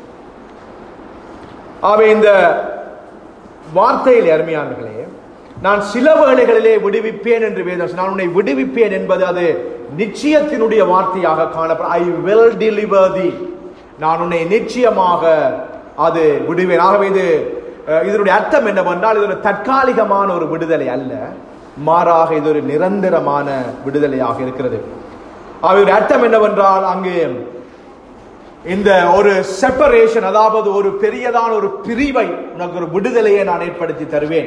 ஆகவே இந்த வார்த்தையில் அருமையானர்களே நான் சில வேளைகளிலே விடுவிப்பேன் என்று வேதம் சொல். நான் உன்னை விடுவிப்பேன் என்பது அது நிச்சயத்தினுடைய வார்த்தையாக காணப்படும் ஐ வில் deliver thee நான் உன்னை நிச்சயமாக அது விடுவேன் ஆகவே இது அஹ், இதனுடைய அர்த்தம் என்னவென்றால் இது ஒரு தற்காலிகமான ஒரு விடுதலை அல்ல மாறாக இது ஒரு நிரந்தரமான விடுதலையாக இருக்கிறது அவருடைய அர்த்தம் என்னவென்றால் அங்கு இந்த ஒரு செப்பரேஷன் அதாவது ஒரு பெரியதான ஒரு பிரிவை உனக்கு ஒரு விடுதலையை நான் ஏற்படுத்தி தருவேன்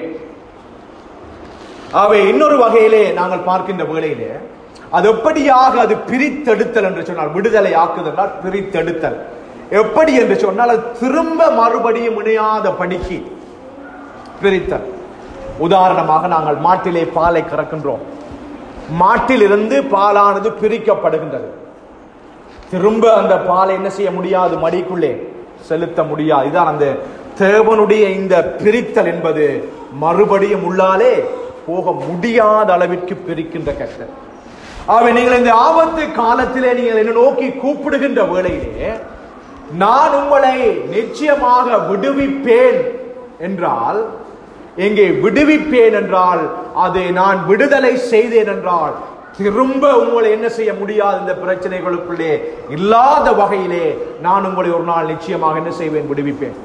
அவை இன்னொரு வகையிலே நாங்கள் பார்க்கின்ற வேளையிலே அது எப்படியாக அது பிரித்தெடுத்தல் என்று சொன்னால் விடுதலை ஆக்குதல் பிரித்தெடுத்தல் எப்படி என்று சொன்னால் அது திரும்ப மறுபடியும் இணையாத படிக்கு பிரித்தல் உதாரணமாக நாங்கள் மாட்டிலே பாலை கறக்கின்றோம் மாட்டிலிருந்து பாலானது பிரிக்கப்படுகின்றது திரும்ப அந்த பாலை என்ன செய்ய முடியாது மடிக்குள்ளே செலுத்த முடியாது இதான் அந்த தேவனுடைய இந்த பிரித்தல் என்பது மறுபடியும் உள்ளாலே போக முடியாத அளவிற்கு பிரிக்கின்ற கட்டல் ஆகவே நீங்கள் இந்த ஆபத்து காலத்திலே நீங்கள் என்ன நோக்கி கூப்பிடுகின்ற வேளையிலே நான் உங்களை நிச்சயமாக விடுவிப்பேன் என்றால் எங்கே விடுவிப்பேன் என்றால் அதை நான் விடுதலை செய்தேன் என்றால் திரும்ப உங்களை என்ன செய்ய முடியாது இந்த பிரச்சனைகளுக்குள்ளே இல்லாத வகையிலே நான் உங்களை ஒரு நாள் நிச்சயமாக என்ன செய்வேன் விடுவிப்பேன்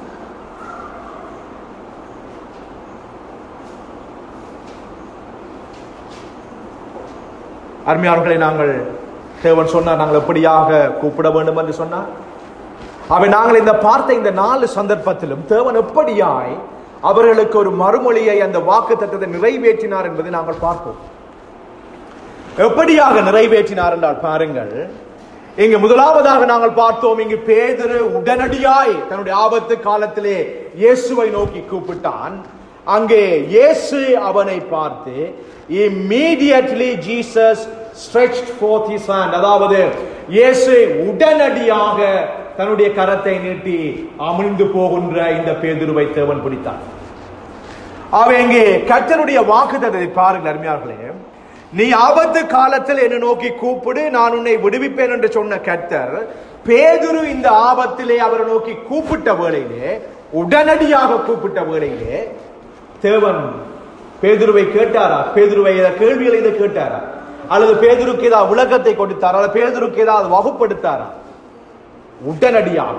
அருமையாளர்களை நாங்கள் தேவன் சொன்னார் நாங்கள் எப்படியாக கூப்பிட வேண்டும் என்று சொன்னார் அவை நாங்கள் இந்த பார்த்த இந்த நாலு சந்தர்ப்பத்திலும் தேவன் எப்படியாய் அவர்களுக்கு ஒரு மறுமொழியை அந்த வாக்கு தத்தத்தை நிறைவேற்றினார் என்பதை நாங்கள் பார்ப்போம் எப்படியாக நிறைவேற்றினார் என்றால் பாருங்கள் இங்கு முதலாவதாக நாங்கள் பார்த்தோம் இங்கு பேதுரு உடனடியாய் தன்னுடைய ஆபத்து காலத்திலே இயேசுவை நோக்கி கூப்பிட்டான் அங்கே இயேசு அவனை பார்த்து immediately Jesus stretched forth his hand அதாவது இயேசு உடனடியாக தன்னுடைய கரத்தை நீட்டி அமிழ்ந்து போகின்ற இந்த பேதுருவை தேவன் பிடித்தான் அவன் இங்கே கர்த்தருடைய வாக்குத்தத்தை பாருங்கள் அருமையார்களே நீ ஆபத்து காலத்தில் என்னை நோக்கி கூப்பிடு நான் உன்னை விடுவிப்பேன் என்று சொன்ன கர்த்தர் பேதுரு இந்த ஆபத்திலே அவரை நோக்கி கூப்பிட்ட வேளையிலே உடனடியாக கூப்பிட்ட வேளையிலே தேவன் பேதுருவை கேட்டாரா பேதுருவை ஏதாவது கேள்விகளை இதை கேட்டாரா அல்லது பேதுருக்கு ஏதாவது விளக்கத்தை கொடுத்தாரா அல்லது பேதுருக்கு ஏதாவது வகுப்படுத்தாரா உடனடியாக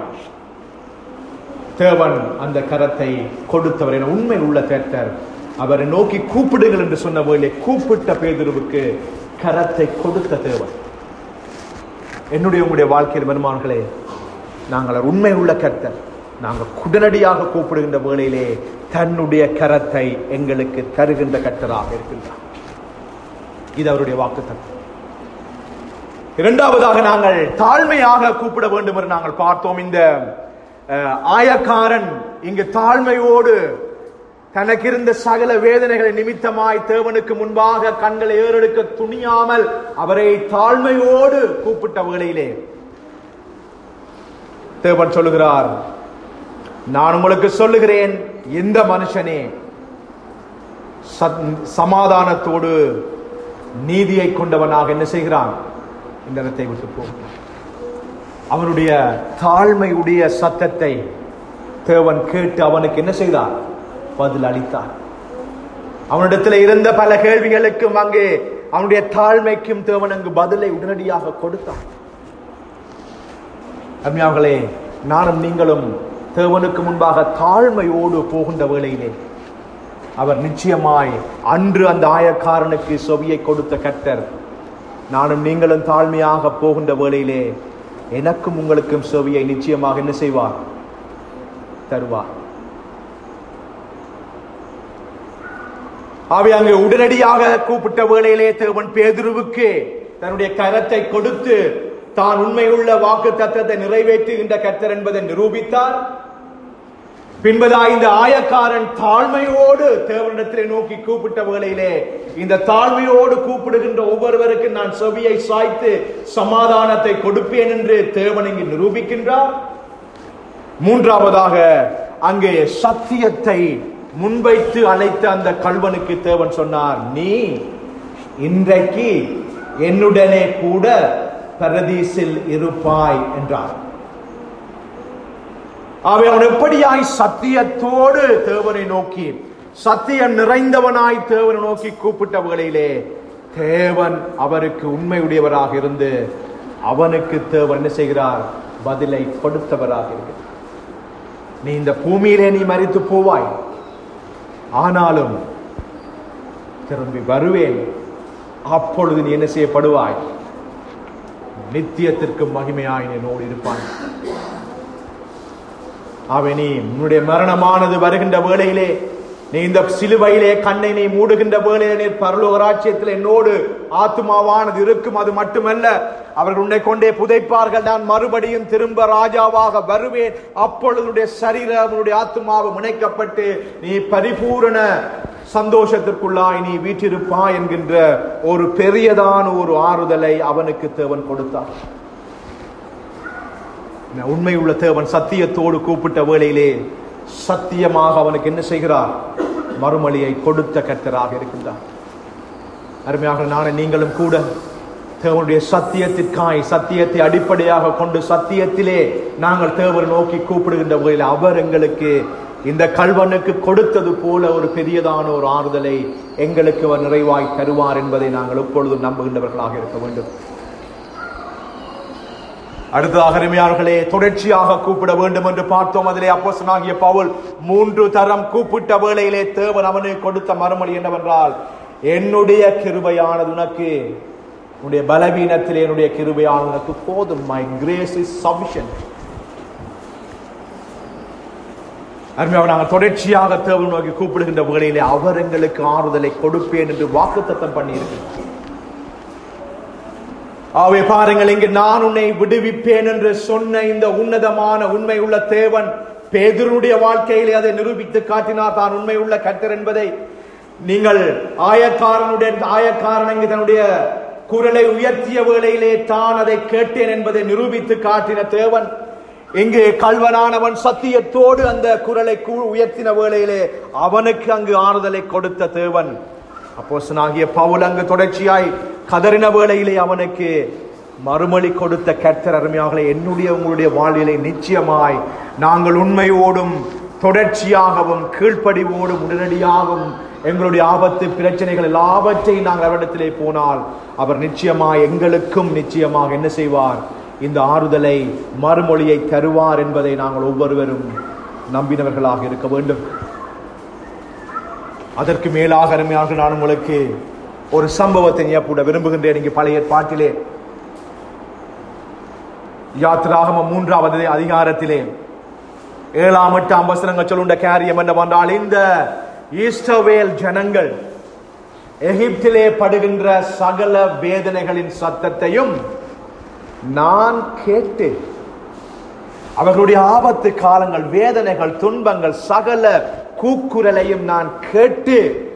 தேவன் அந்த கரத்தை கொடுத்தவர் என உண்மை உள்ள கர்த்தர் அவரை நோக்கி கூப்பிடுங்கள் என்று சொன்ன வேளை கூப்பிட்ட பேதுருவுக்கு கரத்தை கொடுத்த தேவன் என்னுடைய உங்களுடைய வாழ்க்கையில் பெருமான்களே நாங்கள் உண்மை உள்ள கர்த்தர் நாங்கள் உடனடியாக கூப்பிடுகின்ற வேளையிலே தன்னுடைய கரத்தை எங்களுக்கு தருகின்ற கர்த்தராக இருக்கின்றார் இது அவருடைய வாக்குத்தத்தம் இரண்டாவதாக நாங்கள் தாழ்மையாக கூப்பிட வேண்டும் என்று நாங்கள் பார்த்தோம் இந்த அஹ், ஆயக்காரன் இங்கு தாழ்மையோடு தனக்கு இருந்த சகல வேதனைகளை நிமித்தமாய் தேவனுக்கு முன்பாக கண்களை ஏறெடுக்க துணியாமல் அவரை தாழ்மையோடு கூப்பிட்ட வேளையிலே தேவன் சொல்லுகிறார் நான் உங்களுக்கு சொல்லுகிறேன் இந்த மனுஷனே சத்- சமாதானத்தோடு நீதியை கொண்டவனாக என்ன செய்கிறான் இந்த இடத்தை விட்டு போகிறான் அவனுடைய தாழ்மையுடைய சத்தத்தை தேவன் கேட்டு அவனுக்கு என்ன செய்தார் பதில் அளித்தார் அவனிடத்தில் இருந்த பல கேள்விகளுக்கும் அங்கே அவனுடைய தாழ்மைக்கும் தேவன் அங்கு பதிலை உடனடியாக கொடுத்தான் அருமையார்களே நானும் நீங்களும் தேவனுக்கு முன்பாக தாழ்மையோடு போகின்ற வேளையிலே அவர் நிச்சயமாய் அன்று அந்த ஆயக்காரனுக்கு செவியை கொடுத்த கர்த்தர் நானும் நீங்களும் தாழ்மையாக போகின்ற வேளையிலே எனக்கும் உங்களுக்கும் செவியை நிச்சயமாக என்ன செய்வார் தருவார் ஆவி அங்கு உடனடியாக கூப்பிட்ட வேளையிலே தேவன் பேதுருவுக்கு தன்னுடைய கரத்தை கொடுத்து தான் உண்மையுள்ள வாக்கு தத்தத்தை நிறைவேற்றுகின்ற கர்த்தர் என்பதை நிரூபித்தார் பின்பதா இந்த ஆயக்காரன் தாழ்மையோடு தேவனிடத்திலே நோக்கி கூப்பிட்ட வேளையிலே இந்த தாழ்மையோடு கூப்பிடுகின்ற ஒவ்வொருவருக்கு நான் செவியை சாய்த்து சமாதானத்தை கொடுப்பேன் என்று தேவன் இங்கு நிரூபிக்கின்றார் மூன்றாவதாக அங்கே சத்தியத்தை முன்வைத்து அழைத்த அந்த கல்வனுக்கு தேவன் சொன்னார் நீ இன்றைக்கு என்னுடனே கூட பரதீசில் இருப்பாய் என்றார் அவை அவன் எப்படியாய் சத்தியத்தோடு தேவனை நோக்கி சத்தியம் நிறைந்தவனாய் தேவனை நோக்கி கூப்பிட்ட வேளையிலே தேவன் அவருக்கு உண்மையுடையவராக இருந்து அவனுக்கு தேவன் என்ன செய்கிறார் பதிலை கொடுத்தவராக இருக்கிறார் நீ இந்த பூமியிலே நீ மறித்து போவாய் ஆனாலும் திரும்பி வருவேன் அப்பொழுது நீ என்ன செய்யப்படுவாய் நித்தியத்திற்கு மகிமையாய் நீ என்னோடு இருப்பாய் அவன் நீ உன்னுடைய மரணமானது வருகின்ற வேளையிலே நீ இந்த சிலுவையிலே கண்ணை நீ மூடுகின்ற வேளையிலே நீ பரலோக ராஜ்யத்தில் என்னோடு ஆத்துமாவானது இருக்கும் அது மட்டுமல்ல அவர்கள் உன்னை கொண்டே புதைப்பார்கள் நான் மறுபடியும் திரும்ப ராஜாவாக வருவேன் அப்பொழுது உன்னுடைய சரீரம் உன்னுடைய ஆத்துமாவு இணைக்கப்பட்டு நீ பரிபூரண சந்தோஷத்திற்குள்ளாய் நீ வீற்றிருப்பாய் என்கின்ற ஒரு பெரியதான ஒரு ஆறுதலை அவனுக்கு தேவன் கொடுத்தார் இந்த உண்மையுள்ள தேவன் சத்தியத்தோடு கூப்பிட்ட வேளையிலே சத்தியமாக அவனுக்கு என்ன செய்கிறார் மறுமொழியை கொடுத்த கர்த்தராக இருக்கின்றார் அருமையாக நானும் நீங்களும் கூட தேவனுடைய சத்தியத்திற்காய் சத்தியத்தை அடிப்படையாக கொண்டு சத்தியத்திலே நாங்கள் தேவரை நோக்கி கூப்பிடுகின்ற வகையில் அவர் எங்களுக்கு இந்த கல்வனுக்கு கொடுத்தது போல ஒரு பெரியதான ஒரு ஆறுதலை எங்களுக்கு அவர் நிறைவாய் தருவார் என்பதை நாங்கள் எப்பொழுதும் நம்புகின்றவர்களாக இருக்க வேண்டும் அடுத்ததாக அருமையாளர்களே தொடர்ச்சியாக கூப்பிட வேண்டும் என்று பார்த்தோம் அதிலே அப்போஸ்தலனாகிய பவுல் மூன்று தரம் கூப்பிட்ட வேளையிலே தேவன் அவனுக்கு கொடுத்த மறுமொழி என்னவென்றால் என்னுடைய கிருபையானது உனக்கு உன்னுடைய பலவீனத்திலே என்னுடைய கிருபையானது உனக்கு போதும் மை கிரேஸ் இஸ் சஃபிஷியன்ட் அருமையாக நாங்கள் தொடர்ச்சியாக தேவன் நோக்கி கூப்பிடுகின்ற வேளையிலே அவர் எங்களுக்கு ஆறுதலை கொடுப்பேன் என்று வாக்குத்தத்தம் பண்ணி இருக்கிறார் ஆவே பாருங்கள் இங்கு நான் உன்னை விடுவிப்பேன் என்று சொன்ன இந்த உன்னதமான உண்மை உள்ள தேவன் பேதுருடைய வாழ்க்கையிலே அதை நிரூபித்து காட்டினார் தான் உண்மை உள்ள கர்த்தர் என்பதை நீங்கள் ஆயக்காரனுடைய ஆயக்காரன் இங்கு தன்னுடைய குரலை உயர்த்திய வேளையிலே தான் அதை கேட்டேன் என்பதை நிரூபித்து காட்டின தேவன் இங்கு கல்வனானவன் சத்தியத்தோடு அந்த குரலை கூ- உயர்த்தின வேளையிலே அவனுக்கு அங்கு ஆறுதலை கொடுத்த தேவன் அப்போஸ்தலனாகிய பவுல் அங்கு தொடர்ச்சியாய் கதறின வேளையிலே அவனுக்கு மறுமொழி கொடுத்த கர்த்தர் அருமையாகலே என்னுடைய உங்களுடைய வாழ்விலே நிச்சயமாய் நாங்கள் உண்மையோடும் தொடர்ச்சியாகவும் கீழ்ப்படிவோடும் உடனடியாகவும் எங்களுடைய ஆபத்து பிரச்சனைகள் எல்லாவற்றையும் நாங்கள் அவரிடத்திலே போனால் அவர் நிச்சயமாய் எங்களுக்கும் நிச்சயமாக என்ன செய்வார் இந்த ஆறுதலை மறுமொழியை தருவார் என்பதை நாங்கள் ஒவ்வொருவரும் நம்பினவர்களாக இருக்க வேண்டும் அதற்கு மேலாக அருமையாக நான் உங்களுக்கு ஒரு சம்பவத்தை ஞாபக விரும்புகின்றேன் இங்கு பழைய பாட்டிலே யாத்திராகம மூன்றாவது அதிகாரத்திலே ஏழாம் எட்டாம் வசனங்கள் சொல்லுண்ட காரியம் என்னவென்றால் இந்த ஈஸ்டவேல் ஜனங்கள் எகிப்திலே படுகின்ற சகல வேதனைகளின் சத்தத்தையும் நான் கேட்டு அவர்களுடைய ஆபத்து காலங்கள் வேதனைகள் துன்பங்கள் சகல கூக்குரலையும் நான் கேட்டு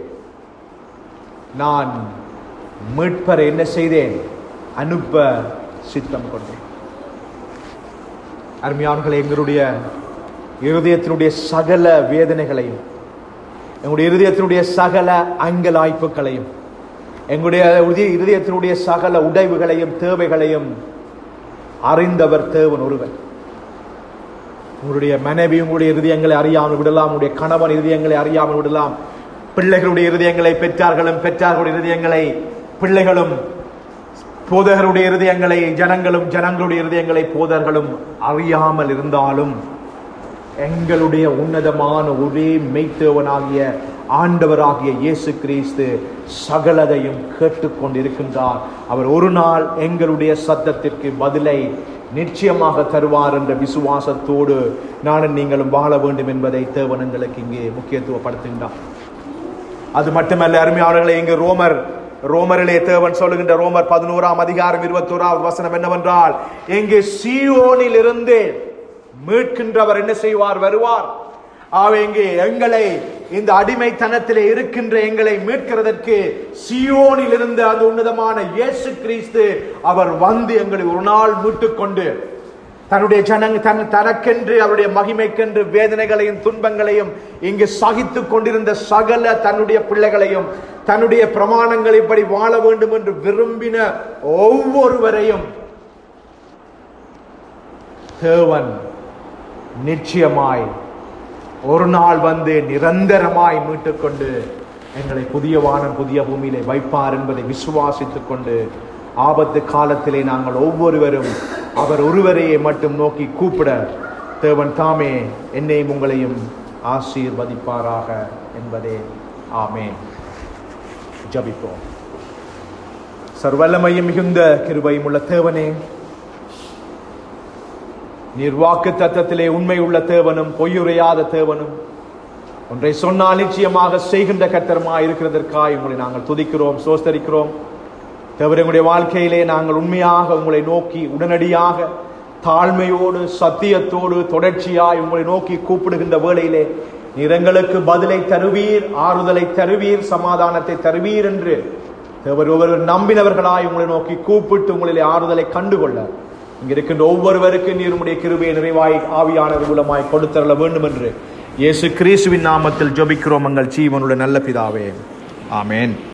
நான் மீட்பரை என்ன செய்தேன் அனுப்ப சித்தம் கொண்டேன் அருமையானவர்களே எங்களுடைய இருதயத்தினுடைய சகல வேதனைகளையும் எங்களுடைய இருதயத்தினுடைய சகல அங்கலாய்ப்புகளையும் எங்களுடைய உதி- இருதயத்தினுடைய சகல உடைவுகளையும் தேவைகளையும் அறிந்தவர் தேவன் ஒருவர் உங்களுடைய மனைவி உங்களுடைய இருதயங்களை அறியாமல் விடலாம் உங்களுடைய கணவன் இருதயங்களை அறியாமல் விடலாம் பிள்ளைகளுடைய இருதயங்களை பெற்றார்களும் பெற்றார்களுடைய இருதயங்களை பிள்ளைகளும் போதகருடைய இருதயங்களை ஜனங்களும் ஜனங்களுடைய இருதயங்களை போதர்களும் அறியாமல் இருந்தாலும் எங்களுடைய உன்னதமான ஒரே மெய்த்தேவனாகிய ஆண்டவராகிய இயேசு கிறிஸ்து சகலதையும் கேட்டுக்கொண்டிருக்கின்றார் அவர் ஒரு நாள் எங்களுடைய சத்தத்திற்கு பதிலை நிச்சயமாக தருவார் என்ற விசுவாசத்தோடு நானும் நீங்களும் வாழ வேண்டும் என்பதை தேவன் எங்களுக்கு இங்கே முக்கியத்துவப்படுத்துகின்றார் அது மட்டுமல்ல அருமையாளர்களே இங்கு ரோமர் ரோமரிலே தேவன் சொல்லுகின்ற ரோமர் பதினோராம் அதிகாரம் இருபத்தோராவது வசனம் என்னவென்றால் இங்கு சீயோனில் இருந்து மீட்கின்றவர் என்ன செய்வார் வருவார் ஆக இங்கு எங்களை இந்த அடிமைத்தனத்திலே இருக்கின்ற எங்களை மீட்கிறதற்கு சியோனில் இருந்த அந்த உன்னதமான இயேசு கிறிஸ்து அவர் வந்து எங்களை ஒரு நாள் மீட்டுக் கொண்டு தன்னுடைய ஜனங்க தன் தனக்கென்று அவருடைய மகிமைக்கென்று வேதனைகளையும் துன்பங்களையும் இங்கு சகித்துக் கொண்டிருந்த சகல தன்னுடைய பிள்ளைகளையும் தன்னுடைய பிரமாணங்கள் இப்படி வாழ வேண்டும் என்று விரும்பின ஒவ்வொருவரையும் தேவன் நிச்சயமாய் ஒரு நாள் வந்து நிரந்தரமாய் மீட்டுக்கொண்டு எங்களை புதிய வானம் புதிய பூமியிலே வைப்பார் என்பதை விசுவாசித்துக் கொண்டு ஆபத்து காலத்திலே நாங்கள் ஒவ்வொருவரும் அவர் ஒருவரையே மட்டும் நோக்கி கூப்பிட தேவன் தாமே என்னையும் உங்களையும் ஆசீர்வதிப்பாராக என்பதே ஆமென் ஜபிப்போம் சர்வல்லமையும் மிகுந்த கிருபையும் உள்ள தேவனே நீர் வாக்கு தத்தத்திலே உண்மை உள்ள தேவனும் பொய்யுரையாத தேவனும் ஒன்றை சொன்னால் நிச்சயமாக செய்கின்ற கத்தரமா இருக்கிறதற்காக உங்களை நாங்கள் துதிக்கிறோம் சோஸ்தரிக்கிறோம் தேவரே உங்களுடைய வாழ்க்கையிலே நாங்கள் உண்மையாக உங்களை நோக்கி உடனடியாக தாழ்மையோடு சத்தியத்தோடு தொடர்ச்சியாய் உங்களை நோக்கி கூப்பிடுகின்ற வேளையிலே நீர் எங்களுக்கு பதிலை தருவீர் ஆறுதலை தருவீர் சமாதானத்தை தருவீர் என்று தேவர் ஒருவர் நம்பினவர்களாய் உங்களை நோக்கி கூப்பிட்டு உங்களிலே ஆறுதலை கண்டுகொள்ள இங்க இருக்கின்ற ஒவ்வொருவருக்கும் நீர் உம்முடைய கிருபையை நிறைவாய் ஆவியானவர் மூலமாய் கொடுத்தரல வேண்டும் என்று இயேசு கிறிஸ்துவின் நாமத்தில் ஜெபிக்கிறோம் எங்கள் ஜீவனுள்ள நல்ல பிதாவே ஆமென்